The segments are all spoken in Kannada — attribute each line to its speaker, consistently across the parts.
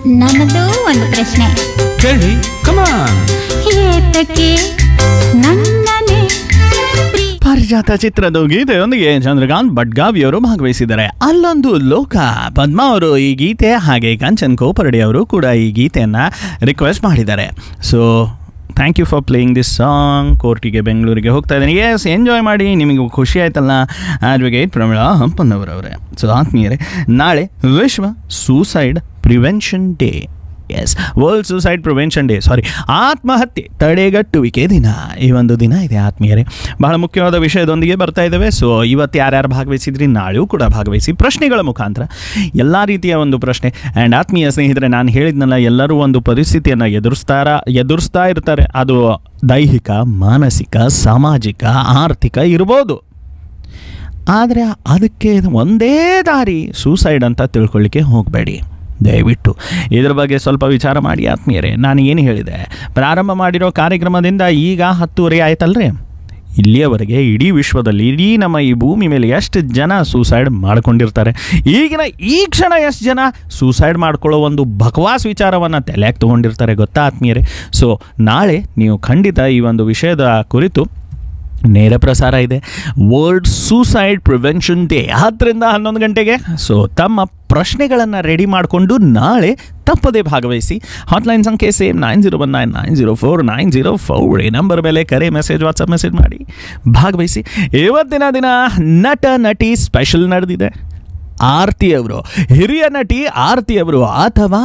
Speaker 1: ನನ್ನದು ಒಂದು ಪ್ರಶ್ನೆ
Speaker 2: ಕೇಳಿ ಕಮಾನ್
Speaker 1: ಏತಕ್ಕೆ ನನ್ನನೆ ಪ್ರೀ
Speaker 3: ಪಾರಿಜಾತ ಚಿತ್ರದ ಗೀತೆಯೊಂದಿಗೆ ಚಂದ್ರಕಾಂತ್ ಭಟ್ಗಾವಿಯವರು ಭಾಗವಹಿಸಿದ್ದಾರೆ ಅಲ್ಲೊಂದು ಲೋಕ ಪದ್ಮ ಅವರು ಈ ಗೀತೆ ಹಾಗೆ ಕಾಂಚನ್ ಕೋಪರಡಿ ಅವರು ಕೂಡ ಈ ಗೀತೆಯನ್ನು ರಿಕ್ವೆಸ್ಟ್ ಮಾಡಿದ್ದಾರೆ so thank you for playing this song ಕೋರ್ಟಿಗೆ ಬೆಂಗಳೂರಿಗೆ ಹೋಗ್ತಾ ಇದ್ದೀನಿ ಎಸ್ ಎಂಜಾಯ್ ಮಾಡಿ ನಿಮಗೆ ಖುಷಿ ಆಯ್ತಲ್ಲ ಅಡ್ವೊಕೇಟ್ ಪ್ರಮಿಳಾ ಹಂಪನ್ನವರವರೇ ಸೊ ಆತ್ಮೀಯರೇ ನಾಳೆ ವಿಶ್ವ suicide prevention day yes world suicide prevention day sorry ಆತ್ಮಹತ್ಯೆ ತಡೆಗಟ್ಟುವಿಕೆ ದಿನ ಈ ಒಂದು ದಿನ ಇದೆ ಆತ್ಮೀಯರೇ ಬಹಳ ಮುಖ್ಯವಾದ ವಿಷಯದೊಂದಿಗೆ ಬರ್ತಾ ಇದ್ದೇವೆ ಸೊ ಇವತ್ತು ಯಾರ್ಯಾರು ಭಾಗವಹಿಸಿದ್ರಿ ನಾಳೆಯೂ ಕೂಡ ಭಾಗವಹಿಸಿ ಪ್ರಶ್ನೆಗಳ ಮುಖಾಂತರ ಎಲ್ಲ ರೀತಿಯ ಒಂದು ಪ್ರಶ್ನೆ ಆ್ಯಂಡ್ ಆತ್ಮೀಯ ಸ್ನೇಹಿತರೆ ನಾನು ಹೇಳಿದ್ನಲ್ಲ ಎಲ್ಲರೂ ಒಂದು ಪರಿಸ್ಥಿತಿಯನ್ನು ಎದುರಿಸ್ತಾರ ಎದುರಿಸ್ತಾ ಇರ್ತಾರೆ ಅದು ದೈಹಿಕ ಮಾನಸಿಕ ಸಾಮಾಜಿಕ ಆರ್ಥಿಕ ಇರ್ಬೋದು ಆದರೆ ಅದಕ್ಕೆ ಒಂದೇ ದಾರಿ ಸೂಸೈಡ್ ಅಂತ ತಿಳ್ಕೊಳ್ಳಿಕ್ಕೆ ಹೋಗಬೇಡಿ ದಯವಿಟ್ಟು ಇದ್ರ ಬಗ್ಗೆ ಸ್ವಲ್ಪ ವಿಚಾರ ಮಾಡಿ ಆತ್ಮೀಯರೇ ನಾನು ಏನು ಹೇಳಿದೆ ಪ್ರಾರಂಭ ಮಾಡಿರೋ ಕಾರ್ಯಕ್ರಮದಿಂದ ಈಗ ಹತ್ತುವರೆ ಆಯ್ತಲ್ರಿ ಇಲ್ಲಿಯವರೆಗೆ ಇಡೀ ವಿಶ್ವದಲ್ಲಿ ಇಡೀ ನಮ್ಮ ಈ ಭೂಮಿ ಮೇಲೆ ಎಷ್ಟು ಜನ ಸೂಸೈಡ್ ಮಾಡ್ಕೊಂಡಿರ್ತಾರೆ ಈಗಿನ ಈ ಕ್ಷಣ ಎಷ್ಟು ಜನ ಸೂಸೈಡ್ ಮಾಡ್ಕೊಳ್ಳೋ ಒಂದು ಬಕವಾಸ್ ವಿಚಾರವನ್ನು ತಲೆಯಾಗಿ ತೊಗೊಂಡಿರ್ತಾರೆ ಗೊತ್ತಾ ಆತ್ಮೀಯರೇ ಸೊ ನಾಳೆ ನೀವು ಖಂಡಿತ ಈ ಒಂದು ವಿಷಯದ ಕುರಿತು ನೇರ ಪ್ರಸಾರ ಇದೆ ವರ್ಲ್ಡ್ ಸೂಸೈಡ್ ಪ್ರಿವೆನ್ಷನ್ ಡೇ ಹತ್ತರಿಂದ ಹನ್ನೊಂದು ಗಂಟೆಗೆ ಸೊ ತಮ್ಮ ಪ್ರಶ್ನೆಗಳನ್ನು ರೆಡಿ ಮಾಡಿಕೊಂಡು ನಾಳೆ ತಪ್ಪದೇ ಭಾಗವಹಿಸಿ ಹಾಟ್ಲೈನ್ ಸಂಖ್ಯೆ same nine zero one nine nine zero four nine zero four ಈ ನಂಬರ್ ಮೇಲೆ ಕರೆ ಮೆಸೇಜ್ ವಾಟ್ಸಪ್ ಮೆಸೇಜ್ ಮಾಡಿ ಭಾಗವಹಿಸಿ ಇವತ್ತಿನ ದಿನ ನಟ ನಟಿ ಸ್ಪೆಷಲ್ ನಡೆದಿದೆ ಆರ್ತಿ ಅವರು ಹಿರಿಯ ನಟಿ ಆರ್ತಿ ಅವರು ಅಥವಾ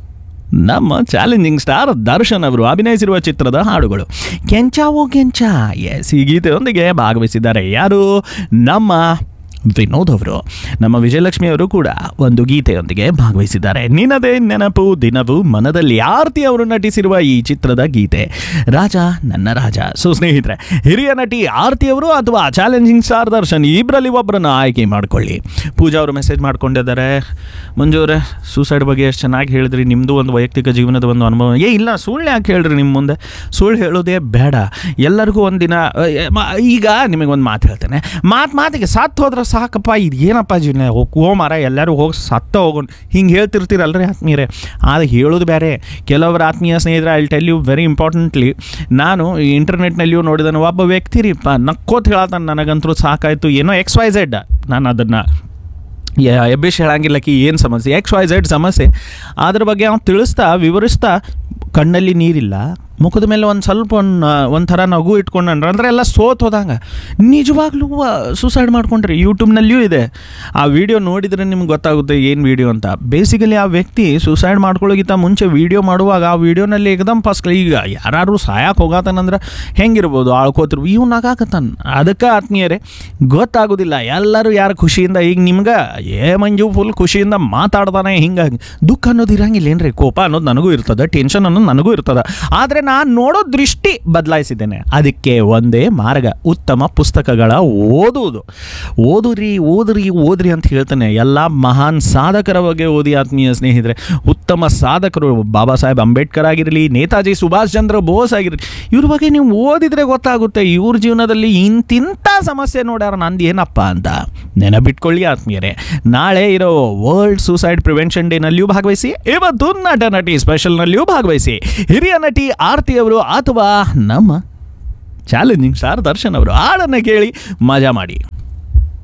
Speaker 3: ನಮ್ಮ ಚಾಲೆಂಜಿಂಗ್ ಸ್ಟಾರ್ ದರ್ಶನ್ ಅವರು ಅಭಿನಯಿಸಿರುವ ಚಿತ್ರದ ಹಾಡುಗಳು ಕೆಂಚಾವೋ ಕೆಂಚ ಎಸ್ ಈ ಗೀತೆಯೊಂದಿಗೆ ಭಾಗವಹಿಸಿದ್ದಾರೆ ಯಾರು ನಮ್ಮ ವಿನೋದ್ ಅವರು ನಮ್ಮ ವಿಜಯಲಕ್ಷ್ಮಿ ಅವರು ಕೂಡ ಒಂದು ಗೀತೆಯೊಂದಿಗೆ ಭಾಗವಹಿಸಿದ್ದಾರೆ ನಿನ್ನದೇ ನೆನಪು ದಿನವು ಮನದಲ್ಲಿ ಆರ್ತಿ ಅವರು ನಟಿಸಿರುವ ಈ ಚಿತ್ರದ ಗೀತೆ ರಾಜ ನನ್ನ ರಾಜ ಸೊ ಸ್ನೇಹಿತರೆ ಹಿರಿಯ ನಟಿ ಆರ್ತಿ ಅವರು ಅಥವಾ ಚಾಲೆಂಜಿಂಗ್ ಸ್ಟಾರ್ ದರ್ಶನ್ ಇಬ್ಬರಲ್ಲಿ ಒಬ್ಬರನ್ನ ಆಯ್ಕೆ ಮಾಡ್ಕೊಳ್ಳಿ ಪೂಜಾ ಅವರು ಮೆಸೇಜ್ ಮಾಡ್ಕೊಂಡಿದ್ದಾರೆ ಮಂಜೂರೆ ಸೂಸೈಡ್ ಬಗ್ಗೆ ಎಷ್ಟು ಚೆನ್ನಾಗಿ ಹೇಳಿದ್ರಿ ನಿಮ್ಮದು ಒಂದು ವೈಯಕ್ತಿಕ ಜೀವನದ ಒಂದು ಅನುಭವ ಏ ಇಲ್ಲ ಸುಳ್ಳು ಯಾಕೆ ಹೇಳ್ರಿ ನಿಮ್ಮ ಮುಂದೆ ಸುಳ್ಳು ಹೇಳೋದೇ ಬೇಡ ಎಲ್ಲರಿಗೂ ಒಂದಿನ ಅ, ಎ, ಮ- ಈಗ ನಿಮಗೆ ಒಂದು ಮಾತು ಹೇಳ್ತೇನೆ ಮಾತು ಮಾತಿಗೆ ಸತ್ತು ಹೋದ್ರೆ ಸಾಕಪ್ಪ ಇದು ಏನಪ್ಪ ಜೀವನ ಹೋ ಮಾರ ಎಲ್ಲರೂ ಹೋಗಿ ಸತ್ತ ಹೋಗೋಣ ಹಿಂಗೆ ಹೇಳ್ತಿರ್ತೀರಲ್ರಿ ಆತ್ಮೀಯರೇ ಅದು ಹೇಳೋದು ಬೇರೆ ಕೆಲವರ ಆತ್ಮೀಯ ಸ್ನೇಹಿತರೆ I tell you very importantly ನಾನು ಈ ಇಂಟರ್ನೆಟ್ನಲ್ಲಿಯೂ ನೋಡಿದನು ಒಬ್ಬ ವ್ಯಕ್ತಿ ರೀ ಪ ನಕ್ಕೋತ್ ಹೇಳತ್ತಾನ ನನಗಂತೂ ಸಾಕಾಯಿತು ಏನೋ ಎಕ್ಸ್ ವೈ ಝೆಡ್ ನಾನು ಅದನ್ನು ಎಬ್ಬಿಸ್ ಹೇಳಂಗಿಲ್ಲಕಿ ಏನು ಸಮಸ್ಯೆ ಎಕ್ಸ್ ವೈ ಝೆಡ್ ಸಮಸ್ಯೆ ಅದ್ರ ಬಗ್ಗೆ ಅವ್ನು ತಿಳಿಸ್ತಾ ವಿವರಿಸ್ತಾ ಕಣ್ಣಲ್ಲಿ ನೀರಿಲ್ಲ ಮುಖದ ಮೇಲೆ ಒಂದು ಸ್ವಲ್ಪ ಒಂದು ಒಂಥರ ನಗು ಇಟ್ಕೊಂಡ್ರೆ ಅಂದರೆ ಎಲ್ಲ ಸೋತ್ ಹೋದಂಗೆ ನಿಜವಾಗ್ಲೂ ಸೂಸೈಡ್ ಮಾಡ್ಕೊಂಡ್ರಿ ಯೂಟ್ಯೂಬ್ನಲ್ಲಿಯೂ ಇದೆ ಆ ವಿಡಿಯೋ ನೋಡಿದರೆ ನಿಮ್ಗೆ ಗೊತ್ತಾಗುತ್ತೆ ಏನು ವಿಡಿಯೋ ಅಂತ ಬೇಸಿಕಲಿ ಆ ವ್ಯಕ್ತಿ ಸೂಸೈಡ್ ಮಾಡ್ಕೊಳ್ಳೋಕ್ಕಿಂತ ಮುಂಚೆ ವಿಡಿಯೋ ಮಾಡುವಾಗ ಆ ವಿಡಿಯೋನಲ್ಲಿ ಏಕದಮ್ ಫಸ್ಟ್ ಈಗ ಯಾರು ಸಾಯಕ್ಕೆ ಹೋಗತ್ತಾನಂದ್ರೆ ಹೆಂಗಿರ್ಬೋದು ಆಳ್ಕೋತಿರು ಇವ್ ನಗಾಕತ್ತಾನ ಅದಕ್ಕೆ ಆತ್ಮೀಯರೇ ಗೊತ್ತಾಗೋದಿಲ್ಲ ಎಲ್ಲರೂ ಯಾರು ಖುಷಿಯಿಂದ ಈಗ ನಿಮ್ಗೆ ಏ ಮಂಜು ಫುಲ್ ಖುಷಿಯಿಂದ ಮಾತಾಡ್ತಾನೆ ಹಿಂಗಾಗಿ ದುಃಖ ಅನ್ನೋದು ಇರಂಗಿಲ್ಲ ಏನ್ರಿ ಕೋಪ ಅನ್ನೋದು ನನಗೂ ಇರ್ತದೆ ಟೆನ್ಷನ್ ಅನ್ನೋದು ನನಗೂ ಇರ್ತದೆ ಆದರೆ ನಾನು ನೋಡೋ ದೃಷ್ಟಿ ಬದಲಾಯಿಸಿದ್ದೇನೆ ಅದಕ್ಕೆ ಒಂದೇ ಮಾರ್ಗ ಉತ್ತಮ ಪುಸ್ತಕಗಳ ಓದುವುದು ಓದುರಿ ಓದ್ರಿ ಓದ್ರಿ ಅಂತ ಹೇಳ್ತಾನೆ ಎಲ್ಲ ಮಹಾನ್ ಸಾಧಕರ ಬಗ್ಗೆ ಓದಿ ಆತ್ಮೀಯ ಸ್ನೇಹಿತರೆ ಉತ್ತಮ ಸಾಧಕರು ಬಾಬಾ ಸಾಹೇಬ್ ಅಂಬೇಡ್ಕರ್ ಆಗಿರಲಿ ನೇತಾಜಿ ಸುಭಾಷ್ ಚಂದ್ರ ಬೋಸ್ ಆಗಿರಲಿ ಇವ್ರ ಬಗ್ಗೆ ನೀವು ಓದಿದ್ರೆ ಗೊತ್ತಾಗುತ್ತೆ ಇವ್ರ ಜೀವನದಲ್ಲಿ ಇಂತಿಂಥ ಸಮಸ್ಯೆ ನೋಡ್ಯಾರ ನಂದು ಏನಪ್ಪ ಅಂತ ನೆನಪಿಟ್ಕೊಳ್ಳಿ ಆತ್ಮೀಯರೇ ನಾಳೆ ಇರೋ ವರ್ಲ್ಡ್ ಸೂಸೈಡ್ ಪ್ರಿವೆನ್ಷನ್ ಡೇನಲ್ಲಿಯೂ ಭಾಗವಹಿಸಿ ಇವತ್ತು ನಟ ನಟಿ ಸ್ಪೆಷಲ್ನಲ್ಲಿಯೂ ಭಾಗವಹಿಸಿ ಹಿರಿಯ ನಟಿ ಆರ್ತಿ ಅವರು ಅಥವಾ ನಮ್ಮ ಚಾಲೆಂಜಿಂಗ್ ಸ್ಟಾರ್ ದರ್ಶನ್ ಅವರು ಹಾಡನ್ನು ಕೇಳಿ ಮಜಾ ಮಾಡಿ